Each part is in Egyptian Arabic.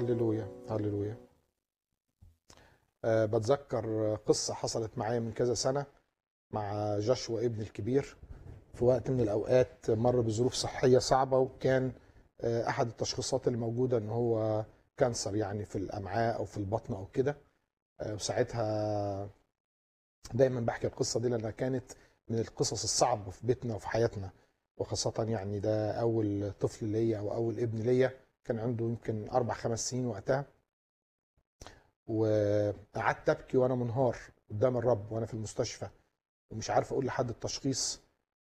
هللويا هللويا أه بتذكر قصة حصلت معايا من كذا سنة مع جشوى ابني الكبير في وقت من الأوقات مر بظروف صحية صعبة وكان أه أحد التشخيصات اللي موجودة إن هو كانسر يعني في الأمعاء أو في البطن أو كده أه وساعتها دايما بحكي القصة دي لأنها كانت من القصص الصعبة في بيتنا وفي حياتنا وخاصة يعني ده أول طفل ليا أو أول ابن ليا كان عنده يمكن أربع خمس سنين وقتها وقعدت أبكي وأنا منهار قدام الرب وأنا في المستشفى ومش عارف أقول لحد التشخيص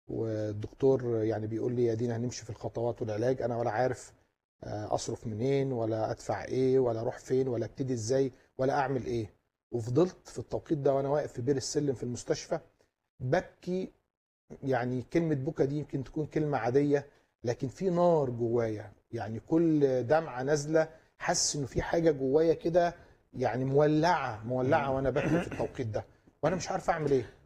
والدكتور يعني بيقول لي يا دينا هنمشي في الخطوات والعلاج أنا ولا عارف أصرف منين ولا أدفع إيه ولا أروح فين ولا أبتدي إزاي ولا أعمل إيه وفضلت في التوقيت ده وأنا واقف في بير السلم في المستشفى ببكي يعني كلمة بكا دي يمكن تكون كلمة عادية لكن في نار جوايا يعني كل دمعة نازلة حاسس انه في حاجة جوايا كده يعني مولعة مولعة وانا بكي في التوقيت ده وانا مش عارف اعمل ايه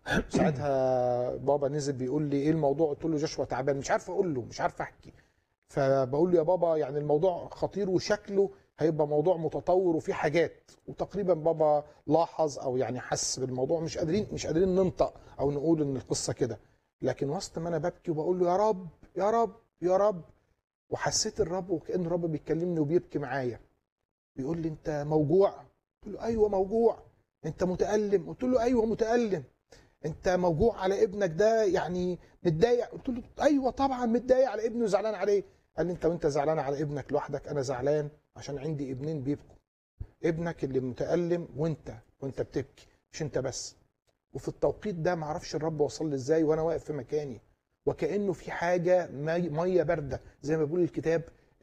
ساعتها بابا نزل بيقول لي ايه الموضوع قلت له جشوى تعبان مش عارف اقول له مش عارف احكي فبقول له يا بابا يعني الموضوع خطير وشكله هيبقى موضوع متطور وفي حاجات وتقريبا بابا لاحظ او يعني حس بالموضوع مش قادرين مش قادرين ننطق او نقول ان القصه كده لكن وسط ما انا ببكي وبقول له يا رب يا رب يا رب وحسيت الرب وكان الرب بيكلمني وبيبكي معايا بيقول لي انت موجوع قلت له ايوه موجوع انت متالم قلت له ايوه متالم انت موجوع على ابنك ده يعني متضايق قلت له ايوه طبعا متضايق على ابني وزعلان عليه قال لي انت وانت زعلان على ابنك لوحدك انا زعلان عشان عندي ابنين بيبكوا ابنك اللي متالم وانت وانت بتبكي مش انت بس وفي التوقيت ده معرفش الرب وصل لي ازاي وانا واقف في مكاني وكانه في حاجه مي ميه بارده زي ما بيقول الكتاب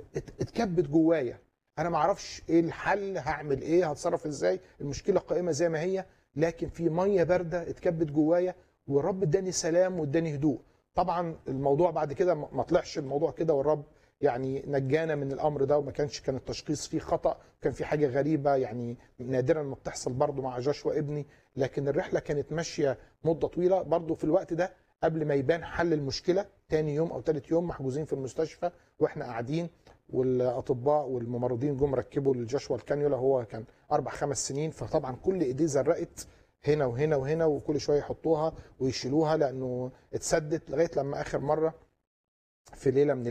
اتكبت جوايا انا معرفش ايه الحل هعمل ايه هتصرف ازاي المشكله قائمه زي ما هي لكن في ميه بارده اتكبت جوايا والرب اداني سلام واداني هدوء طبعا الموضوع بعد كده ما طلعش الموضوع كده والرب يعني نجانا من الامر ده وما كانش كان التشخيص فيه خطا كان في حاجه غريبه يعني نادرا ما بتحصل برضه مع جشوى ابني لكن الرحله كانت ماشيه مده طويله برضه في الوقت ده قبل ما يبان حل المشكله تاني يوم او ثالث يوم محجوزين في المستشفى واحنا قاعدين والاطباء والممرضين جم ركبوا لجشوى الكانيولا هو كان اربع خمس سنين فطبعا كل ايديه زرقت هنا وهنا وهنا وكل شويه يحطوها ويشيلوها لانه اتسدت لغايه لما اخر مره في ليله من